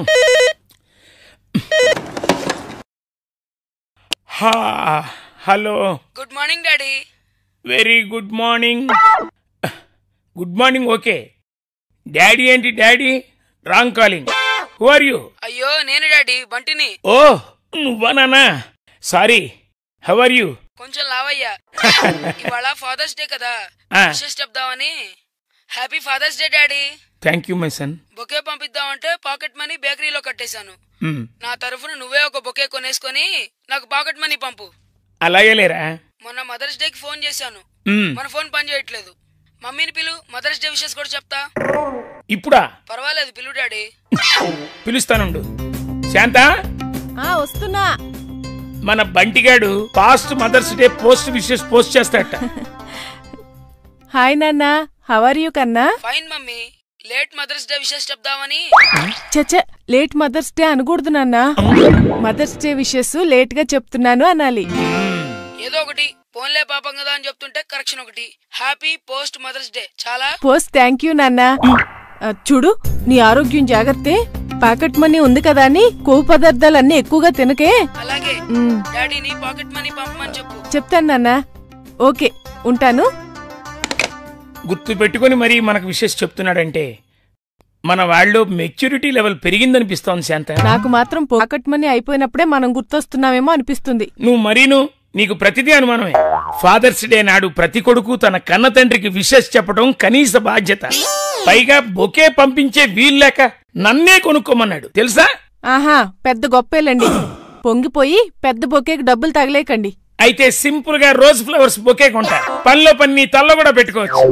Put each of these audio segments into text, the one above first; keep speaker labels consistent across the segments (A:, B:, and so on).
A: హా hello
B: good morning daddy
A: very good morning good morning okay daddy ఏంటి daddy wrong calling who are you
B: అయ్యో నేను daddy బంటిని
A: ఓ నువ్వా నాన్నా సారీ హౌ ఆర్ యూ
B: కొంచెం లావయ్యా ఇవాళ ఫాదర్స్ డే కదా
A: ఆ.
B: విషెస్ చెప్దామని happy father's day daddy
A: thank you my son
B: bouquet పంపిద్దామంటే పాకెట్ మనీ బేకరీలో కట్టేశాను నా తరఫున నువ్వే ఒక బొకే కొనేసుకొని నాకు పాకెట్ మనీ పంపు
A: అలాగే లేరా
B: మొన్న మదర్స్ డేకి ఫోన్ చేశాను
A: మ్మ్.
B: మన ఫోన్ పని చేయట్లేదు మమ్మీని పిలు మదర్స్ డే విషెస్ కూడా చెప్తా
A: ఇప్పుడా
B: పర్వాలేదు పిలు డాడీ
A: పిలుస్తానుండు శాంత
C: ఆ వస్తున్నా
A: మన బంటిగాడు past mother's day post wishes post చేస్తాడట
C: హాయ్ నాన్న హవర్ యూ కన్నా
B: fine mummy late mother's day wishes చెప్దామని
C: చచ్చ లేట్ మదర్స్ డే అనకూడదు నాన్న మదర్స్ డే విషెస్ లేట్ గా చెప్తున్నాను అనాలి
B: ఏదో ఒకటి ఫోన్లే పాపం కదా అని చెప్తుంటే కరెక్షన్ ఒకటి హ్యాపీ పోస్ట్ మదర్స్ డే చాలా
C: పోస్ట్ థ్యాంక్ యూ నాన్న ఆ, చూడు నీ ఆరోగ్యం జాగ్రత్తే పాకెట్ మనీ ఉంది కదా అని కొవ్వు పదార్థాలన్నీ ఎక్కువగా తినకే
B: అలాగే
C: మ్,
B: డాడీని పాకెట్ మనీ పంపమని చెప్పు
C: చెప్తాను నాన్న ఓకే ఉంటాను
A: గుర్తు పెట్టుకొని మరీ మనకు విషెస్ చెప్తున్నాడంటే మన వాళ్ళు మెచ్యూరిటీ లెవెల్ పెరిగిందనిపిస్తోంది శాంత
C: నాకు మాత్రం పాకెట్ మనీ అయిపోయినప్పుడే మనం గుర్తొస్తున్నామేమో అనిపిస్తుంది
A: నువ్వు మరీను నీకు ప్రతిదీ అనుమానమే ఫాదర్స్ డే నాడు ప్రతి కొడుకు తన కన్న తండ్రికి విషెస్ చెప్పడం కనీస బాధ్యత పైగా బొకే పంపించే వీల్లేక నన్నే కొనుక్కోమన్నాడు తెలుసా
C: ఆహా పెద్ద గొప్పేలండి పొంగిపోయి పెద్ద బొకేకి డబ్బులు తగలేకండి
A: అయితే సింపుల్ గా రోజ్ ఫ్లవర్స్ బొకే కొంటా పనిలో పని నీ తల్ల కూడా పెట్టుకోవచ్చు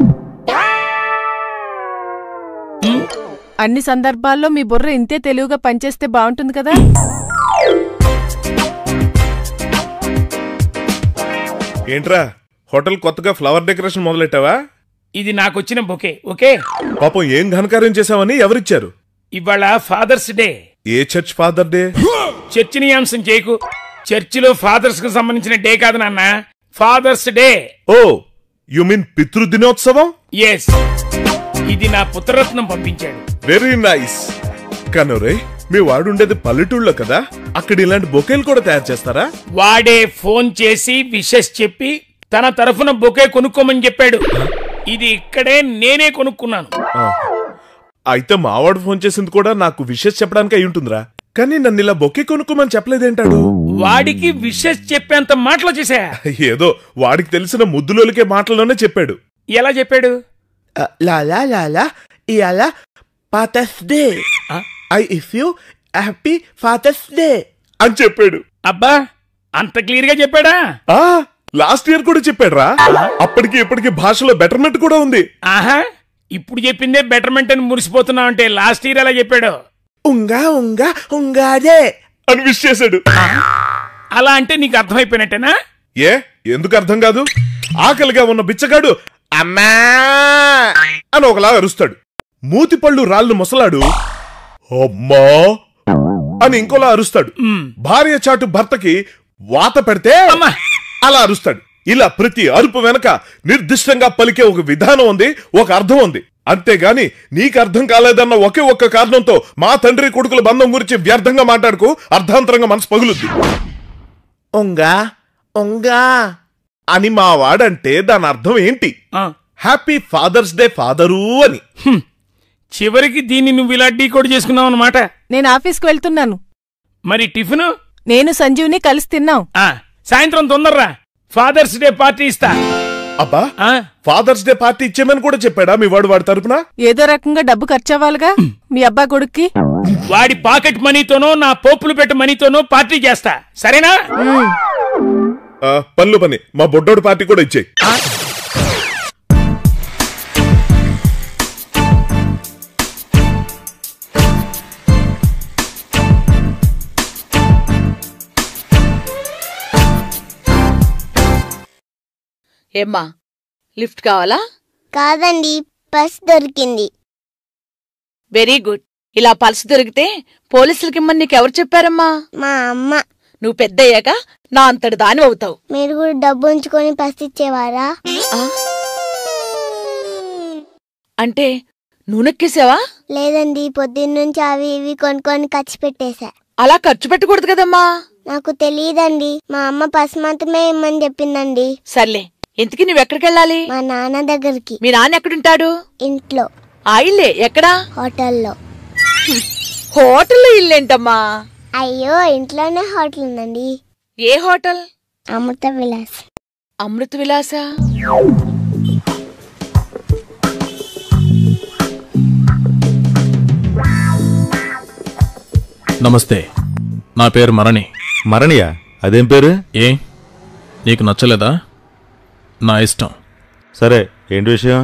C: అన్ని సందర్భాల్లో మీ బుర్ర ఇంతే తెలివిగా పనిచేస్తే బాగుంటుంది కదా
D: ఏంట్రా హోటల్ కొత్తగా ఫ్లవర్ డెకరేషన్ మొదలెట్టావా
A: ఇది నాకొచ్చిన బొకే ఓకే
D: పాపం ఏం ఘనకార్యం చేశావని ఎవరిచ్చారు
A: ఇవాళ ఫాదర్స్ డే
D: ఏ చర్చ్ ఫాదర్ డే
A: చర్చనీయాంశం చేయకు చర్చిలో ఫాదర్స్ కు సంబంధించిన డే కాదు నాన్న father's day
D: oh you mean పితృ దినోత్సవం
A: ఎస్ ఇది నా పుత్రరత్నం పంపించాడు
D: వెరీ నైస్ కనురే మీ వాడు ఉండేది పల్లెటూళ్ళలో కదా అక్కడ ఇలాంటి బొకేలు కూడా తయారు చేస్తారా
A: వాడే ఫోన్ చేసి విషెస్ చెప్పి తన తరఫున బొకే కొనుక్కోమని చెప్పాడు ఇది ఇక్కడే నేనే కొనుక్కున్నాను
D: అయితే మావాడు ఫోన్ చేసింది కూడా నాకు విషెస్ చెప్పడానికి అయి ఉంటుందిరా కానీ నన్ను ఇలా బొకే కొనుక్కోమని చెప్పలేదేంటాడు
A: వాడికి విషెస్ చెప్పేంత మాటలు చేశా
D: ఏదో వాడికి తెలిసిన ముద్దులోలికే మాటల్లోనే చెప్పాడు
A: ఎలా చెప్పాడు
E: లాలా లాలా ఇవాళ ఫాదర్స్ డే
A: ఆ?
E: I if you happy father's day
D: అని చెప్పాడు
A: అబ్బా అంత క్లియర్ గా చెప్పాడా
D: ఆ లాస్ట్ ఇయర్ కూడా చెప్పాడురా అప్పటికి ఇప్పటికి భాషలో బెటర్మెంట్ కూడా ఉంది
A: ఆహా ఇప్పుడు చెప్పిందే బెటర్మెంట్ అని మురిసిపోతున్నావు అంటే లాస్ట్ ఇయర్ ఎలా చెప్పాడు
E: ఉంగా ఉంగా ఉంగాదే
D: అని విష్ చేశాడు
A: అలా అంటే నీకు అర్థమైపోయినట్టేనా
D: ఏ ఎందుకు అర్థం కాదు ఆకలిగా ఉన్న బిచ్చగాడు అమ్మా అని ఒకలా అరుస్తాడు మూతిపళ్ళు రాళ్ళు ముసలాడు అమ్మా అని ఇంకోలా అరుస్తాడు భార్య చాటు భర్తకి వాత పెడితే
A: అమ్మా.
D: అలా అరుస్తాడు ఇలా ప్రతి అరుపు వెనక నిర్దిష్టంగా పలికే ఒక విధానం ఉంది ఒక అర్థం ఉంది అంతేగాని నీకు అర్థం కాలేదన్న ఒకే ఒక్క కారణంతో మా తండ్రి కొడుకుల బంధం గురించి వ్యర్థంగా మాట్లాడుకు అర్ధాంతరంగా మనసు పగులుద్ది
E: ఉంగా ఉంగా
D: అని మా వాడంటే దాని అర్థం ఏంటి
A: ఆ,
D: హ్యాపీ ఫాదర్స్ డే ఫాదరు అని
A: హ్మ్. చివరికి దీన్ని నువ్వు ఇలా డీ కోడ్ చేసుకున్నావు అనమాట
C: నేను ఆఫీస్కి వెళ్తున్నాను
A: మరి టిఫిన్
C: నేను సంజీవ్ని కలిసి తిన్నాం
A: ఆ, సాయంత్రం తొందరరా ఫాదర్స్ డే పార్టీ ఇస్తా
D: అబ్బా
A: ఆ,
D: ఫాదర్స్ డే పార్టీ ఇచ్చేమని కూడా చెప్పాడా మీ వాడు వాడి తరపున
C: ఏదో రకంగా డబ్బు ఖర్చవ్వాలిగా మీ అబ్బా కొడుక్కి
A: వాడి పాకెట్ మనీతోనో నా పోపులు పెట్ట మనీతోనో పార్టీ చేస్తా సరేనా
D: ఆ, పనులు పని మా బొడ్డోడు పార్టీ కూడా ఇచ్చేయి
F: ఏమ్మా లిఫ్ట్ కావాలా
G: కాదండి పర్స్ దొరికింది
F: వెరీ గుడ్ ఇలా పల్స్ దొరికితే పోలీసులకి ఇమ్మని నీకెవరు చెప్పారమ్మా
G: మా అమ్మ
F: నువ్వు పెద్దయ్యాక నా అంతటి దాని అవుతావు
G: మీరు కూడా డబ్బు ఉంచుకొని పర్స్ ఇచ్చేవారా
F: అంటే నూనెక్కేసావా
G: లేదండి పొద్దున్న నుంచి అవి ఇవి కొనుక్కొని ఖర్చు పెట్టేశా
F: అలా ఖర్చు పెట్టకూడదు కదమ్మా
G: నాకు తెలియదండి మా అమ్మ పసుమాతమే ఇమ్మని చెప్పిందండి
F: సర్లే ఇంతకీ నువ్వెక్కడికి వెళ్ళాలి
G: మా నాన్న దగ్గరికి
F: మీ నాన్న ఎక్కడుంటాడు
G: ఇంట్లో
F: ఆ ఇల్లే ఎక్కడా
G: హోటల్లో
F: హోటల్లో ఇల్లేంటమ్మా
G: అయ్యో ఇంట్లోనే హోటల్ ఉందండి
F: ఏ హోటల్
G: అమృత విలాస్
F: అమృత విలాస
H: నమస్తే నా పేరు మరణి
I: మరణియా అదేం పేరు
H: ఏ నీకు నచ్చలేదా నా ఇష్టం
I: సరే ఏంటి విషయం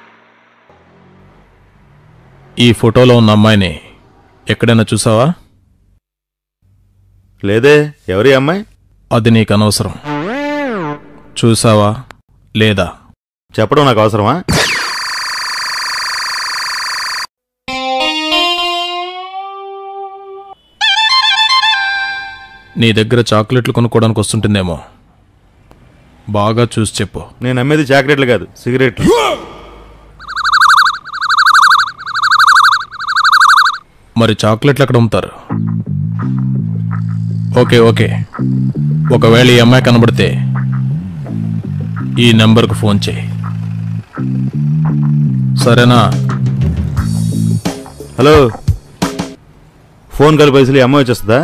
H: ఈ ఫోటోలో ఉన్న అమ్మాయిని ఎక్కడైనా చూసావా
I: లేదే ఎవరి అమ్మాయి
H: అది నీకు అనవసరం చూసావా లేదా
I: చెప్పడం నాకు అవసరమా
H: నీ దగ్గర చాక్లెట్లు కొనుక్కోవడానికి వస్తుంటుందేమో బాగా చూసి చెప్పు
I: నేను అమ్మేది చాక్లెట్లు కాదు సిగరెట్లు
H: మరి చాక్లెట్లు ఎక్కడ అమ్ముతారు ఓకే ఓకే ఒకవేళ ఈ అమ్మాయి కనబడితే ఈ నెంబర్కు ఫోన్ చేయి సరేనా
I: హలో ఫోన్ కాల్ పైసలు ఈ అమ్మాయి వచ్చేస్తుందా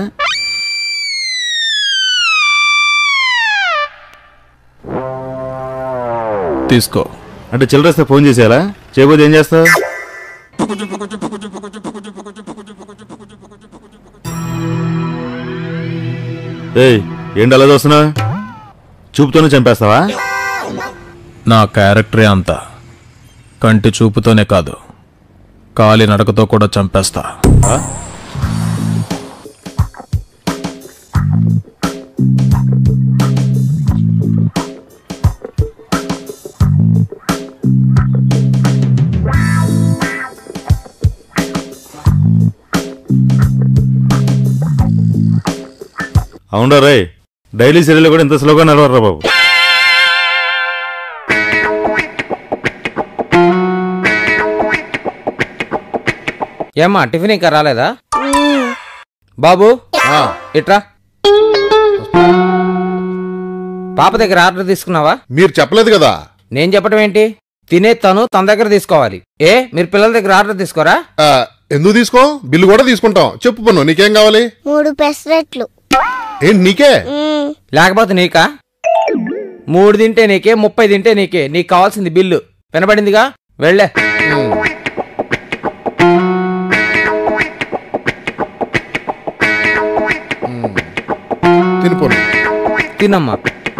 H: తీసుకో
I: అంటే చిల్లరేస్తే ఫోన్ చేసేయాలా చేయబోతే ఏం చేస్తావు ఏయ్ ఏంటి అలా చూస్తున్నావు చూపుతోనే చంపేస్తావా
H: నా క్యారెక్టరే అంత కంటి చూపుతోనే కాదు కాలి నడకతో కూడా చంపేస్తా
I: ఆ? అవునరా రే డైలీ సీరియల్ కూడా ఇంత స్లోగా నడవరా బాబు
J: ఏమ్మా టిఫిన్ ఇంకా రాలేదా బాబు ఇట్రా పాప దగ్గర ఆర్డర్ తీసుకున్నావా
D: మీరు చెప్పలేదు కదా
J: నేను చెప్పడం ఏంటి తినే తను తన దగ్గర తీసుకోవాలి ఏ మీరు పిల్లల దగ్గర ఆర్డర్ తీసుకోరా
D: ఆ, ఎందుకు తీసుకో బిల్లు కూడా తీసుకుంటాం చెప్పు పన్ను నీకేం కావాలి
G: మూడు పెసరట్లు
D: ఏంటి నీకే
G: మ్మ్.
J: లేకపోతే నీకా మూడు తింటే నీకే ముప్పై తింటే నీకే నీకు కావాల్సింది బిల్లు వినబడిందిగా వెళ్ళే
D: తిను పన్ను
J: తినమ్మా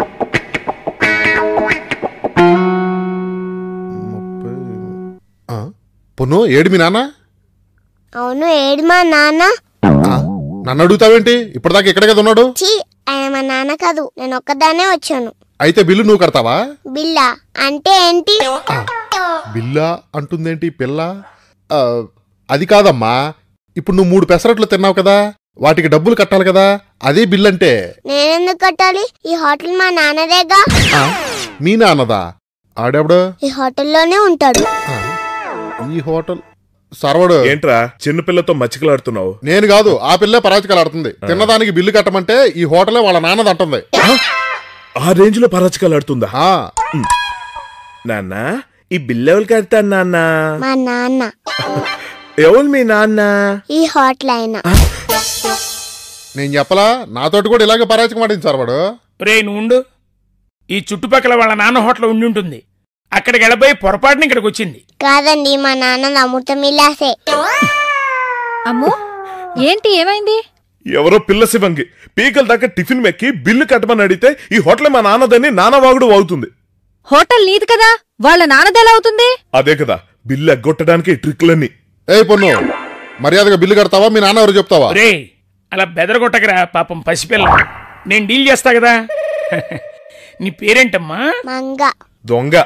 D: ఆ, పొన్ను ఏడు మీ నాన్న
G: అవును ఏడు మా నాన్న
D: ఆ, నన్ను అడుగుతావేంటి ఇప్పటిదాకా ఇక్కడే కదా ఉన్నాడు
G: ఛీ ఆయన మా నాన్న కాదు నేను ఒక్కదానే వచ్చాను
D: అయితే బిల్లు నువ్వు కడతావా
G: బిల్లా అంటే ఏంటి
D: బిల్లా అంటుందేంటి పిల్ల ఆ, అది కాదమ్మా ఇప్పుడు నువ్వు మూడు పెసరట్లు తిన్నావు కదా వాటికి డబ్బులు కట్టాలి కదా అదే బిల్ అంటే
G: నేనెందుకు కట్టాలి ఈ హోటల్ మా నాన్నదేగా
D: మీ నాన్నదా ఆడెవడు
G: ఈ హోటల్లోనే ఉంటాడు
D: ఆ, ఈ హోటల్ సర్వడు
K: ఏంట్రా చిన్నపిల్లతో మచ్చికలాడుతున్నావు
D: నేను కాదు ఆ పిల్లే పరాచికలు ఆడుతుంది తిన్నదానికి బిల్లు కట్టమంటే ఈ హోటలే వాళ్ళ నాన్నది అంటుంది
K: ఆ రేంజ్ లో పరాచకాలాడుతుందా
D: ఆ,
K: నాన్న ఈ బిల్లు ఎవరు కడతాను నాన్న
G: మా నాన్న
K: ఎవరు మీ నాన్న
G: ఈ హోటల్ ఆయన
D: నేను చెప్పలా నాతోటి కూడా ఇలాగే పరాచికం ఆడింది సర్వడు
A: రే నువ్వు ఉండు. ఈ చుట్టుపక్కల వాళ్ళ నాన్న హోటల్ ఉండి ఉంటుంది అక్కడికి వెళ్ళబోయి పొరపాటున ఇక్కడికి వచ్చింది
G: కాదండి మా నాన్నది అమృతం ఇలాసే
L: అమ్మో ఏంటి ఏమైంది
K: ఎవరో పిల్ల శివంగి పీకల దాకా టిఫిన్ మెక్కి బిల్లు కట్టమని అడిగితే ఈ హోటల్ మా నాన్నదని నాన్నవాగుడు వాగుతుంది
L: హోటల్ నీది కదా వాళ్ళ నాన్నదెలా అవుతుంది
K: అదే కదా బిల్లు ఎగ్గొట్టడానికి ఈ ట్రిక్లన్నీ
D: ఏ పొన్ను మర్యాదగా బిల్లు కడతావా మీ నాన్న ఎవరు చెప్తావా
A: రే అలా బెదరగొట్టకరా పాపం పసిపిల్ల నేను డీల్ చేస్తా కదా నీ పేరేంటమ్మా
G: మంగ
K: దొంగ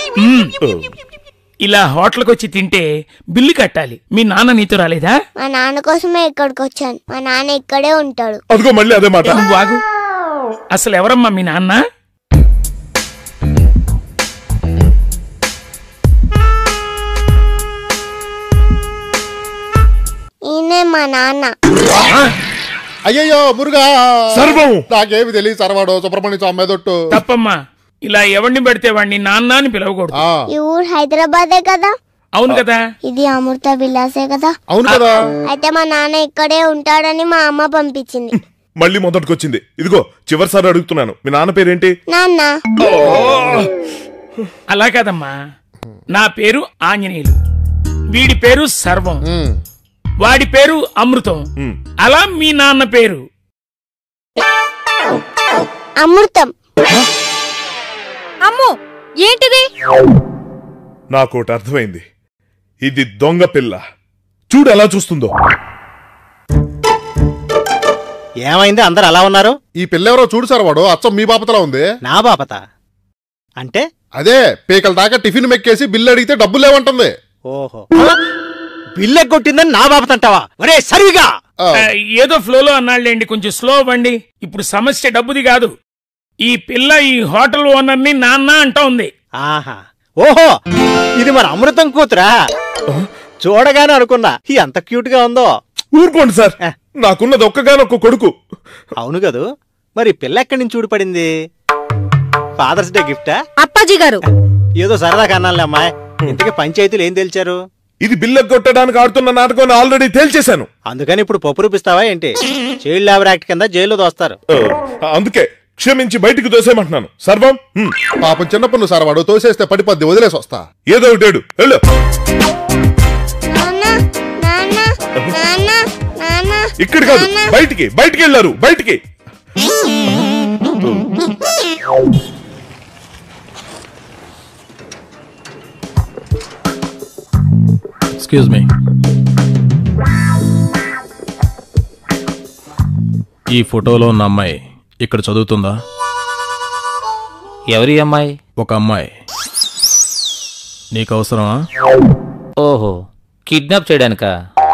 A: ఇలా హోటల్కి వచ్చి తింటే బిల్లు కట్టాలి మీ నాన్న నీతో రాలేదా
G: మా నాన్న కోసమే ఇక్కడికి వచ్చాను మా నాన్న ఇక్కడే ఉంటాడు
K: అదిగో మళ్ళీ అదే మాట
A: నువ్వు ఆగు అసలు ఎవరమ్మా మీ నాన్న
G: నాన్న
M: అయ్యయ్యో మురుగా
A: సర్వం.
M: నాకేమి తెలియదు సర్వాడు సుబ్రహ్మణ్య స్వామి మీదొట్టు
A: తప్పమ్మా ఇలా ఎవరిని పడితే వాడిని నాన్న అని పిలవకూడదు
G: ఈ ఊరు హైదరాబాదే కదా
A: అవును కదా
G: ఇది అమృత విలాసే కదా
M: అవును కదా
G: అయితే మా నాన్న ఇక్కడే ఉంటాడని మా అమ్మ పంపించింది
D: మళ్ళీ మొదటికొచ్చింది ఇదిగో చివరిసారి అడుగుతున్నాను మీ నాన్న పేరేంటి
G: నాన్న
A: అలా కాదమ్మా నా పేరు ఆంజనేయులు వీడి పేరు సర్వం వాడి పేరు అమృతం అలా మీ నాన్న పేరు
G: అమృతం
L: అమ్ము ఏంటిది
D: నాకోటి అర్థమైంది ఇది దొంగ పిల్ల చూడు ఎలా చూస్తుందో
N: ఏమైంది అందరు అలా ఉన్నారు
M: ఈ పిల్లెవరో చూడు సర్వాడు అచ్చం మీ బాపతలా ఉంది
N: నా బాపత అంటే
M: అదే పీకల దాకా టిఫిన్ మెక్కేసి బిల్లు అడిగితే డబ్బులు లేవంటుంది
N: ఓహో బిల్లె కొట్టిందని నా బాపత అంటావా ఒరే సరిగా
A: ఆ, ఏదో ఫ్లోలో అన్నాళ్ళేండి కొంచెం స్లో అవ్వండి ఇప్పుడు సమస్య డబ్బుది కాదు ఈ పిల్ల ఈ హోటల్ ఓనర్ని నాన్న అంటా ఉంది
N: ఆహా ఓహో ఇది మరి అమృతం కూతురా చూడగానే అనుకున్నా ఎంత క్యూట్ గా ఉందో
D: ఊరుకోండి సార్ నాకున్నది ఒక్కగానొక్క కొడుకు
N: అవును కదూ మరి ఈ పిల్ల ఎక్కడి నుంచి చూడిపడింది ఫాదర్స్ డే గిఫ్టా
L: అప్పాజీ గారు
N: ఏదో సరదా కన్నాలే అమ్మాయి ఇంతకీ పంచాయతీలు ఏం తెలిచారు
D: ఇది బిల్ల కొట్టడానికి ఆడుతున్న నాటకం ఆల్రెడీ తేల్చేశాను
N: అందుకని ఇప్పుడు పప్పు రూపిస్తావా ఏంటి చైల్డ్ లేబర్ యాక్ట్ కింద జైల్లో దోస్తారు
D: ఆ, అందుకే క్షమించి బయటికి తోసేయమంటున్నాను సర్వం హ్మ్.
M: పాపం చిన్నప్పుడు సర్వాడు తోసేస్తే పడిపద్ది వదిలేసి వస్తా
D: ఏదో ఒకటేడు వెళ్ళు
G: నాన్న నాన్న నాన్న నాన్న
D: ఇక్కడ కాదు బయటికి బయటికి వెళ్ళారు బయటికి
H: ఎక్స్క్యూజ్ మీ ఈ ఫోటోలో ఉన్న అమ్మాయి ఇక్కడ చదువుతుందా
J: ఎవరి అమ్మాయి
H: ఒక అమ్మాయి నీకు అవసరమా
J: ఓహో కిడ్నాప్ చేయడానికా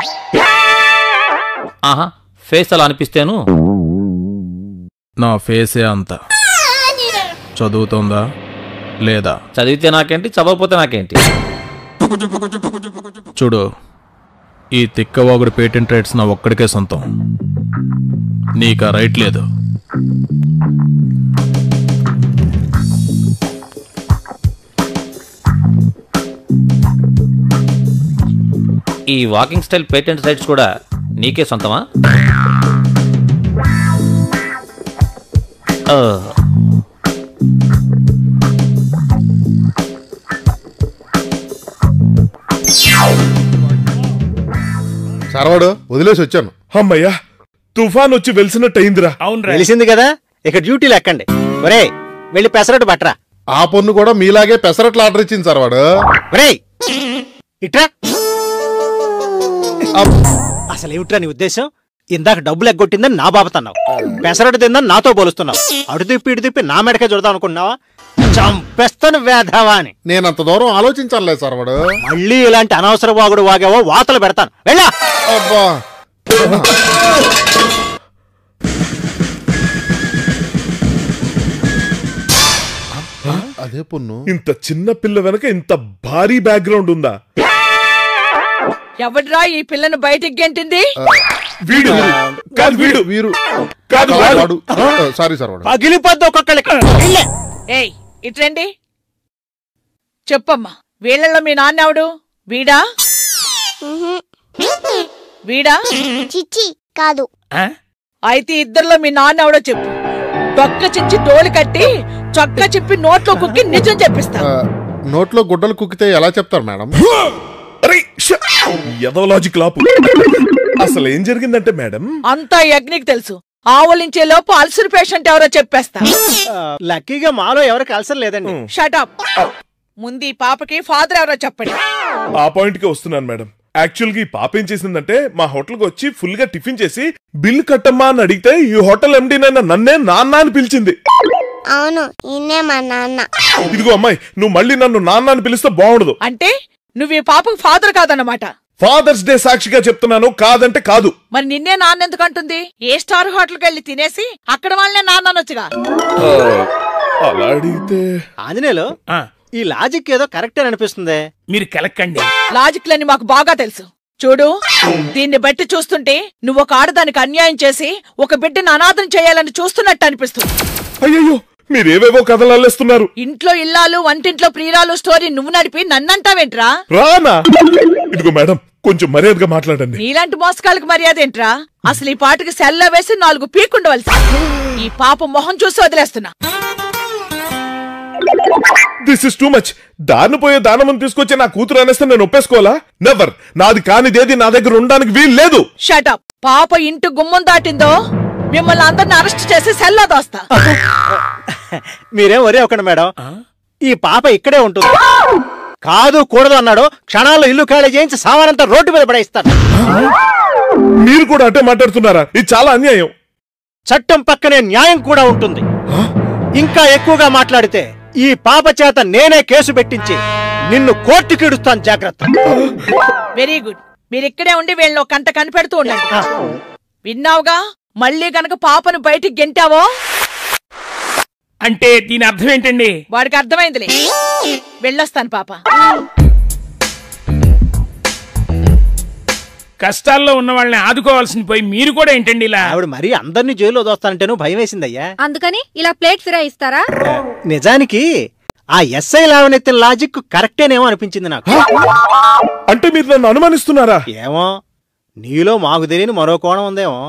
J: ఆహా ఫేస్ అలా అనిపిస్తేను
H: నా ఫేసే అంత చదువుతుందా లేదా
J: చదివితే నాకేంటి చదవకపోతే నాకేంటి
H: చూడు ఈ తిక్కవాగుడు పేటెంట్ రైట్స్ నా ఒక్కడికే సొంతం నీకు ఆ రైట్ లేదు
J: ఈ వాకింగ్ స్టైల్ పేటెంట్ రైట్స్ కూడా నీకే సొంతమా ఓ,
M: సర్వాడు వదిలేసి వచ్చాను
D: అమ్మయ్యా తుఫాన్ వచ్చి వెలిసినట్టయిందిరా
N: తెలిసింది కదా ఇక డ్యూటీలు ఎక్కండి ఒరే వెళ్ళి పెసరట్టు పట్టరా
M: ఆ పొన్ను కూడా మీలాగే పెసరట్లు ఆర్డర్ ఇచ్చింది సర్వాడు
N: ఒరేయ్ ఇట్రా అసలు ఏమిట్రా నీ ఉద్దేశం ఇందాక డబ్బులు ఎగ్గొట్టిందని నా బాబతన్నావు పెసరట్టు తిందని నాతో పోలుస్తున్నావు అటు తిప్పి ఇటు తిప్పి నా మెడకే చూడదాం అనుకున్నావా చంపేస్తాను వేధావా అని
M: నేనంత దూరం ఆలోచించాలే సర్వాడు
N: మళ్ళీ ఇలాంటి అనవసర వాగుడు వాగావో వాతలు పెడతాను వెళ్ళా
M: అబ్బా అదే పొన్ను
D: ఇంత చిన్న పిల్ల వెనక ఇంత భారీ బ్యాక్గ్రౌండ్ ఉందా
F: ఎవడ్రా ఈ పిల్లను బయటికి గెంటింది
D: వీడు కాదు వీడు
M: వీరు
D: కాదు వాడు.
M: సారీ సర్వాడు
N: పగిలిపోద్ది ఒక్కొక్కళ్ళకి వెళ్ళే.
F: ఏయ్ ఇట్రండి చెప్పమ్మా వీళ్ళల్లో మీ నాన్నెవడు వీడా వీడా
G: చిచ్చి కాదు
F: అయితే ఇద్దరిలో మీ నాన్నెవడో చెప్పు డొక్క చించి డోలు కట్టి చొక్క చెప్పి నోట్లో కుక్కి నిజం చెప్పిస్తా
M: ఆ, నోట్లో గుడ్డలు కుక్కితే ఎలా చెప్తారు మేడం
D: ఎదో లాజిక్ లాపు అసలు ఏం జరిగిందంటే మేడం
F: అంతా యజ్ఞికి తెలుసు ఆవులించే లోపు అల్సర్ పేషెంట్ ఎవరో చెప్పేస్తా
N: లక్కీగా మాలో ఎవరికి అల్సర్ లేదండి
F: షటప్ ముందు ఈ పాపకి ఫాదర్ ఎవరో చెప్పండి
D: ఆ పాయింట్ కి వస్తున్నాను మేడం యాక్చువల్ గా ఈ పాప ఏం చేసిందంటే మా హోటల్ కి వచ్చి ఫుల్ గా టిఫిన్ చేసి బిల్ కట్టమ్మా అని అడిగితే ఈ హోటల్ ఎండి నన్ను నన్నే నాన్న అని పిలిచింది
G: అవును ఈయనే మా నాన్న
D: ఇదిగో అమ్మాయి నువ్వు మళ్ళీ నన్ను నాన్న అని పిలిస్తే బాగుండదు
F: అంటే నువ్వు ఈ పాపకు ఫాదర్ కాదన్నమాట
D: ఫాదర్స్ డే సాక్షిగా చెప్తున్నాను కాదంటే కాదు
F: మరి నిన్నే నాన్న ఎందుకు అంటుంది ఏ స్టార్ హోటల్కి వెళ్ళి తినేసి అక్కడ వాళ్ళనే నాన్న అనొచ్చుగా
D: అలా అడిగితే
N: ఆంజనేయులు ఈ లాజిక్ ఏదో కరెక్ట్ అని అనిపిస్తుంది
A: మీరు కెలక్కండి
F: లాజిక్లని మాకు బాగా తెలుసు చూడు దీన్ని బట్టి చూస్తుంటే నువ్వు ఒక ఆడదానికి అన్యాయం చేసి ఒక బిడ్డను అనాథం చేయాలని చూస్తున్నట్టు అనిపిస్తుంది
D: అయ్యయ్యో మీరేవేవో కథలు అల్లేస్తున్నారు
F: ఇంట్లో ఇల్లాలు వంటింట్లో ప్రియురాలు స్టోరీ నువ్వు నడిపి నన్నంటావేంట్రా
D: రానా ఇదిగో మేడం కొంచెం మర్యాదగా మాట్లాడండి
F: నీలాంటి మోసకాలకు మర్యాద ఏంట్రా అసలు ఈ పాటకి సెల్ల వేసి నాలుగు పీకుండవలసి ఈ పాప మొహం చూసి వదిలేస్తున్నా
D: దిస్ ఇస్ టూ మచ్ దాన్ని పోయే దానమని తీసుకొచ్చి నా కూతురు అనేస్తే నేను ఒప్పేసుకోవాలా నెవర్ నాది కానిదేది నా దగ్గర ఉండడానికి వీలు లేదు
F: షటప్ పాప ఇంటి గుమ్మం దాటిందో మిమ్మల్ని అందరిని అరెస్ట్ చేసి సెల్లో దోస్తా
N: మీరేం ఒరే ఒకటి మేడం ఈ పాప ఇక్కడే ఉంటుంది కాదు కూడదు అన్నాడు క్షణాల్లో ఇల్లు ఖాళీ చేయించి సామానంతా రోడ్డు మీద పడేస్తాను
D: మీరు కూడా అట్టే మాట్లాడుతున్నారా ఇది చాలా అన్యాయం
N: చట్టం పక్కనే న్యాయం కూడా ఉంటుంది ఇంకా ఎక్కువగా మాట్లాడితే ఈ పాప చేత నేనే కేసు పెట్టించి నిన్ను కోర్టుకి ఇడుస్తాను జాగ్రత్త
F: వెరీ గుడ్ మీరు ఇక్కడే ఉండి వీళ్ళని ఒక కంట కనిపెడుతూ ఉండండి విన్నావుగా మళ్ళీ గనక పాపను బయటికి గెంటావో
A: అంటే దీని అర్థం ఏంటండి
F: వాడికి అర్థమైందిలే వెళ్ళొస్తాను పాప
A: కష్టాల్లో ఉన్న వాళ్ళని ఆదుకోవాల్సింది పోయి మీరు కూడా ఏంటండి ఇలా
N: ఆవిడ మరీ అందరినీ జైల్లో దోస్తానంటేను భయం వేసిందయ్యా
L: అందుకని ఇలా ప్లేట్ ఫిరాయిస్తారా
N: నిజానికి ఆ ఎస్ఐ లావనెత్తిన లాజిక్ కరెక్టేనేమో అనిపించింది నాకు
D: అంటే మీరు నన్ను అనుమానిస్తున్నారా
N: ఏమో నీలో మాకు తెలియని మరో కోణం ఉందేమో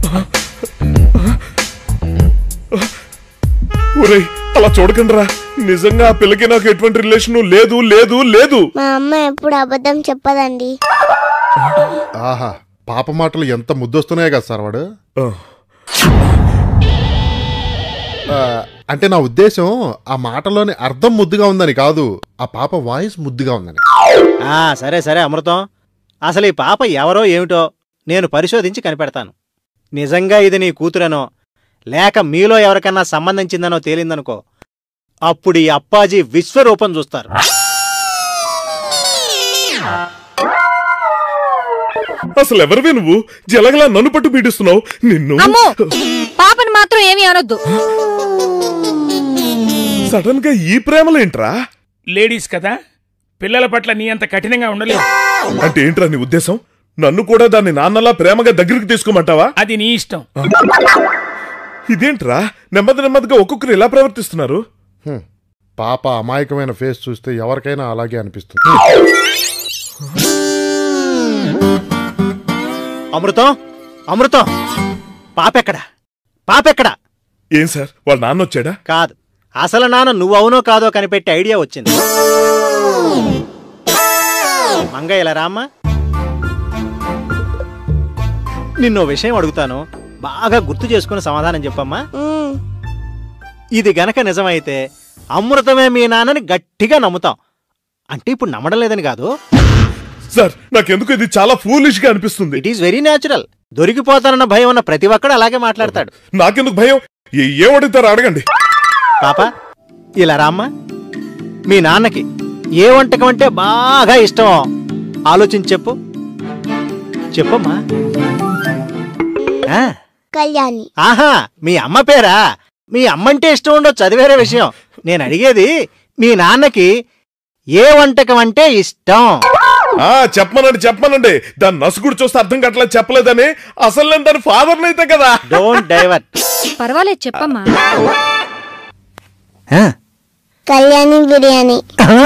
D: ఒరేయ్ అలా చూడకండిరా నిజంగా ఆ పిల్లకి నాకు ఎటువంటి రిలేషన్ లేదు లేదు లేదు
G: మా అమ్మ ఎప్పుడు అబద్ధం చెప్పదండి
M: ఆహా పాప మాటలు ఎంత ముద్దొస్తున్నాయో కదా సార్ వాడు ఆ, అంటే నా ఉద్దేశం ఆ మాటలోని అర్థం ముద్దుగా ఉందని కాదు ఆ పాప వాయిస్ ముద్దుగా ఉందని
N: ఆ సరే సరే అమృతం అసలు ఈ పాప ఎవరో ఏమిటో నేను పరిశోధించి కనిపెడతాను నిజంగా ఇది నీ కూతురనో లేక మీలో ఎవరికన్నా సంబంధించిందనో తేలిందనుకో అప్పుడు ఈ అప్పాజీ విశ్వరూపం చూస్తారు
D: అసలు ఎవరివే నువ్వు జలగలా నన్ను పట్టు పీడిస్తున్నావు నిన్ను
L: అమ్మో పాపని మాత్రం ఏమీ అనొద్దు
D: సడన్ గా ఈ ప్రేమలేంట్రా
A: లేడీస్ కదా పిల్లల పట్ల నీ అంత కఠినంగా ఉండలేదు
D: అంటే ఏంట్రా నీ ఉద్దేశం నన్ను కూడా దాన్ని నాన్నలా ప్రేమగా దగ్గరికి తీసుకోమంటావా
A: అది నీ ఇష్టం
D: ఇదేంట్రా నెమ్మది నెమ్మదిగా ఒక్కొక్కరు ఎలా ప్రవర్తిస్తున్నారు
M: హ్మ్. పాప అమాయకమైన ఫేస్ చూస్తే ఎవరికైనా అలాగే అనిపిస్తుంది
N: అమృతం అమృతం పాపెక్కడా పాపెక్కడా
D: ఏం సార్ వాళ్ళ నాన్న వచ్చాడా
N: కాదు అసలు నాన్న నువ్వు అవునో కాదో కనిపెట్టే ఐడియా వచ్చింది మంగ ఇలా రామ్మా నిన్నో విషయం అడుగుతాను బాగా గుర్తు చేసుకుని సమాధానం చెప్పమ్మా ఇది గనక నిజమైతే అమృతమే మీ నాన్నని గట్టిగా నమ్ముతాం అంటే ఇప్పుడు నమ్మడం లేదని కాదు
D: సార్ నాకెందుకు ఇది చాలా ఫూలిష్ గా అనిపిస్తుంది
N: ఇట్ ఈస్ వెరీ న్యాచురల్ దొరికిపోతానన్న భయం ఉన్న ప్రతి ఒక్కడు అలాగే మాట్లాడతాడు
D: నాకెందుకు భయం ఏ- ఏం అడుగుతారో అడగండి
N: పాప ఇలా రామ్మా మీ నాన్నకి ఏ వంటకం అంటే బాగా ఇష్టమో ఆలోచించి చెప్పు చెప్పమ్మా ఆ,
G: కళ్యాణి
N: ఆహా మీ అమ్మ పేరా మీ అమ్మంటే ఇష్టం ఉండొచ్చు అది వేరే విషయం నేను అడిగేది మీ నాన్నకి ఏ వంటకం అంటే ఇష్టం
D: ఆ చెప్పమనండి చెప్పమనండి దాని నసుగుడు చూస్తే అర్థం కట్టలేదు చెప్పలేదని అసలు నేను దాని ఫాదర్ అయితే కదా
N: డోంట్ డైవర్ట్
L: పర్వాలేదు చెప్పమ్మా
G: కళ్యాణి బిర్యానీ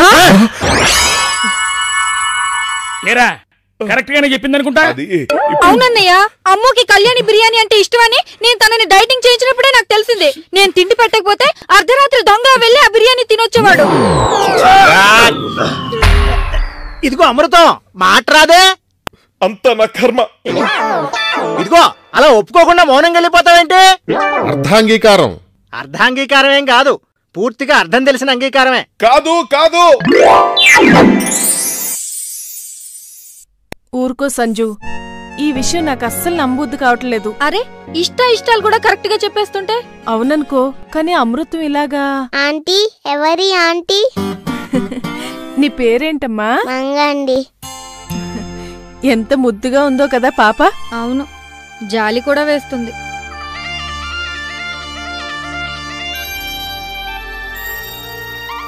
A: లేరా కరెక్ట్ గానే చెప్పింది అనుకుంటా
L: అవునన్నయ్య అమ్మకి కళ్యాణి బిర్యానీ అంటే ఇష్టమని నేను తనని డైటింగ్ చేయించినప్పుడే నాకు తెలిసింది నేను తిండి పెట్టకపోతే అర్ధరాత్రి దొంగ వెళ్ళి ఆ బిర్యానీ తినొచ్చేవాడు
N: ఇదిగో అమృతం మాట్రాదే
D: అంత నా కర్మ
N: ఇదిగో అలా ఒప్పుకోకుండా మౌనంగా వెళ్ళిపోతావేంటి
M: అర్ధాంగీకారం
N: అర్ధాంగీకారం ఏం కాదు పూర్తిగా అర్థం తెలిసిన అంగీకారమే
D: కాదు కాదు
C: ఊరుకో సంజు ఈ విషయం నాకు అస్సలు నమ్మబుద్ధి కావట్లేదు
L: అరే ఇష్ట ఇష్టాలు కూడా కరెక్ట్ గా చెప్పేస్తుంటే
C: అవుననుకో కానీ అమృతం ఇలాగా
G: ఆంటీ ఎవరి ఆంటీ
C: నీ పేరేంటమ్మా
G: మంగండి
C: ఎంత ముద్దుగా ఉందో కదా పాప
L: అవును జాలి కూడా వేస్తుంది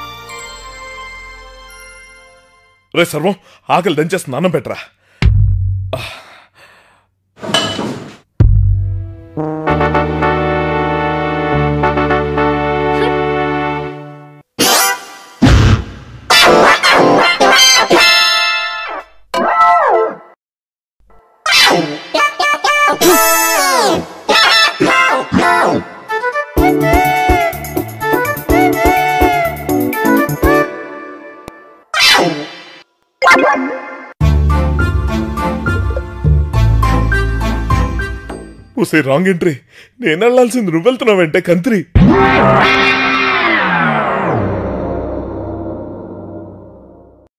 D: రే సర్వం ఆకలి దంచేసి స్నానం పెట్టరా ఉసే రాంగ్ ఎంట్రీ నేను వెళ్ళాల్సింది నువ్వు వెళ్తున్నావంటే కంత్రి